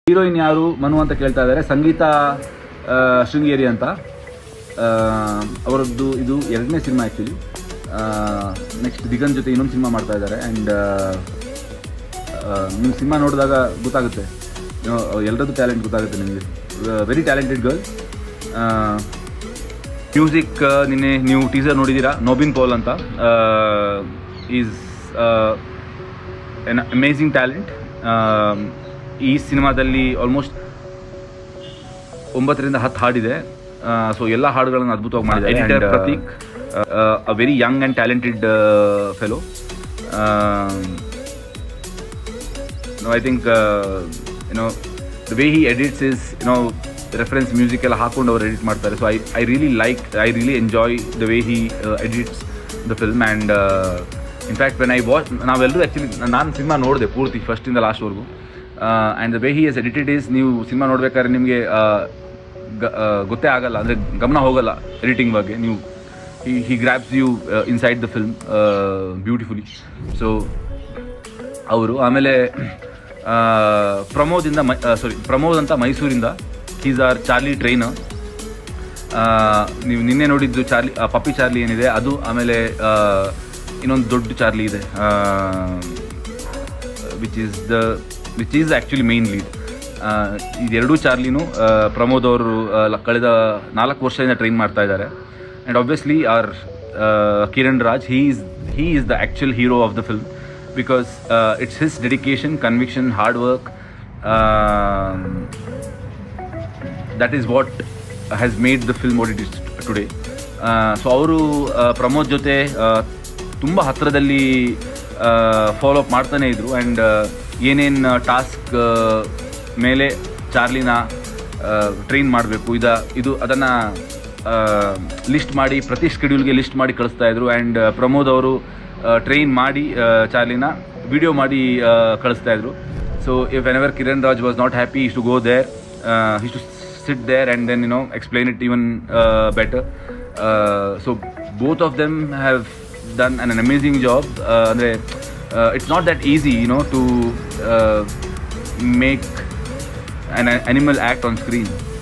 Heroine ಯಾರು ಮನು ಅಂತ ಕೇಳ್ತಾ ಇದ್ದಾರೆ ಸಂಗೀತ ಆ, ಶೃಂಗೇರಿ ಅಂತ ಆ, ಅವರದ್ದು ಇದು ಎರಡನೇ ಸಿನಿಮಾ ಆ್ಯಕ್ಚುಲಿ ನೆಕ್ಸ್ಟ್ ದಿಗನ್ ಜೊತೆ ಇನ್ನೊಂದು ಸಿನಿಮಾ ಮಾಡ್ತಾ ಇದ್ದಾರೆ ಆ್ಯಂಡ್ ನಿಮ್ಮ ಸಿನಿಮಾ ನೋಡಿದಾಗ ಗೊತ್ತಾಗುತ್ತೆ ಎಲ್ಲರದ್ದು ಟ್ಯಾಲೆಂಟ್ ಗೊತ್ತಾಗುತ್ತೆ ನಿಮಗೆ ವೆರಿ ಟ್ಯಾಲೆಂಟೆಡ್ ಗರ್ಲ್ ಮ್ಯೂಸಿಕ್ ನಿನ್ನೆ ನೀವು ಟೀಸರ್ ನೋಡಿದ್ದೀರಾ ನೋಬಿನ್ ಪೌಲ್ ಅಂತ ಈಸ್ ಎನ್ ಅಮೇಝಿಂಗ್ ಟ್ಯಾಲೆಂಟ್ ಈ ಸಿನಿಮಾದಲ್ಲಿ ಆಲ್ಮೋಸ್ಟ್ ಒಂಬತ್ತರಿಂದ ಹತ್ತು ಹಾಡಿದೆ ಸೊ ಎಲ್ಲ ಹಾಡುಗಳನ್ನು ಅದ್ಭುತವಾಗಿ ಮಾಡಿದ್ದಾರೆ editor Prateek a very young and talented fellow no, I think uh, you know the way he edits is you know reference music ಎಲ್ಲ ಹಾಕೊಂಡು ಅವ್ರು ಎಡಿಟ್ ಮಾಡ್ತಾರೆ so I I really like I really enjoy the way he edits the film and in fact when I watch ನಾವೆಲ್ಲರೂ actually ನಾನು ಸಿನಿಮಾ ನೋಡಿದೆ ಪೂರ್ತಿ ಫಸ್ಟಿಂದ ಲಾಸ್ಟ್ವರೆಗೂ and the way he has edited is ನೀವು ಸಿನಿಮಾ ನೋಡ್ಬೇಕಾದ್ರೆ ನಿಮಗೆ ಗೊತ್ತೇ ಆಗಲ್ಲ ಅಂದರೆ ಗಮನ ಹೋಗಲ್ಲ ಎಡಿಟಿಂಗ್ ಬಗ್ಗೆ ನೀವು he he grabs you inside the film beautifully so ಅವರು ಆಮೇಲೆ ಆ, ಪ್ರಮೋದಿಂದ ಮೈ ಸಾರಿ ಪ್ರಮೋದ್ ಅಂತ ಮೈಸೂರಿಂದ ಈಸ್ ಆರ್ ಚಾರ್ಲಿ ಟ್ರೈನರ್ ನೀವು ನಿನ್ನೆ ನೋಡಿದ್ದು ಚಾರ್ಲಿ ಆ, ಪಪ್ಪಿ ಚಾರ್ಲಿ ಏನಿದೆ ಅದು ಆಮೇಲೆ ಆ, ಇನ್ನೊಂದು ದೊಡ್ಡ ಚಾರ್ಲಿ ಇದೆ which is the which is actually main lead ಇದೆರಡೂ ಚಾರ್ಲಿನೂ ಆ, ಪ್ರಮೋದ್ ಅವರು ಆ, ಲ- ಕಳೆದ ನಾಲ್ಕು ವರ್ಷದಿಂದ ಟ್ರೈನ್ ಮಾಡ್ತಾ ಇದ್ದಾರೆ and obviously R Kiran Raj he is he is the actual hero of the film because it's his dedication conviction hard work that is what has made the film what it is today so ಅವರು ಪ್ರಮೋದ್ ಜೊತೆ ತುಂಬ ಹತ್ತಿರದಲ್ಲಿ follow up ಮಾಡ್ತಾನೆ ಇದ್ರು and ಏನೇನು task ಮೇಲೆ ಚಾರ್ಲಿನ train ಮಾಡಬೇಕು ಇದ ಇದು ಅದನ್ನು ಲಿಸ್ಟ್ ಮಾಡಿ ಪ್ರತಿ ಸ್ಕೆಡ್ಯೂಲ್ಗೆ ಲಿಸ್ಟ್ ಮಾಡಿ ಕಳಿಸ್ತಾ ಇದ್ರು ಆ್ಯಂಡ್ ಪ್ರಮೋದ್ ಅವರು ಟ್ರೈನ್ ಮಾಡಿ ಆ, ಚಾರ್ಲಿನ ವಿಡಿಯೋ ಮಾಡಿ ಆ, ಕಳಿಸ್ತಾ ಇದ್ರು so if whenever Kiran Raj was not happy is to go there is to sit there and then you know explain it even uh, better. Uh, so both of them have done an, an amazing job. Uh, andre, uh, it's not that easy, you know, to uh, make an, an animal act on screen.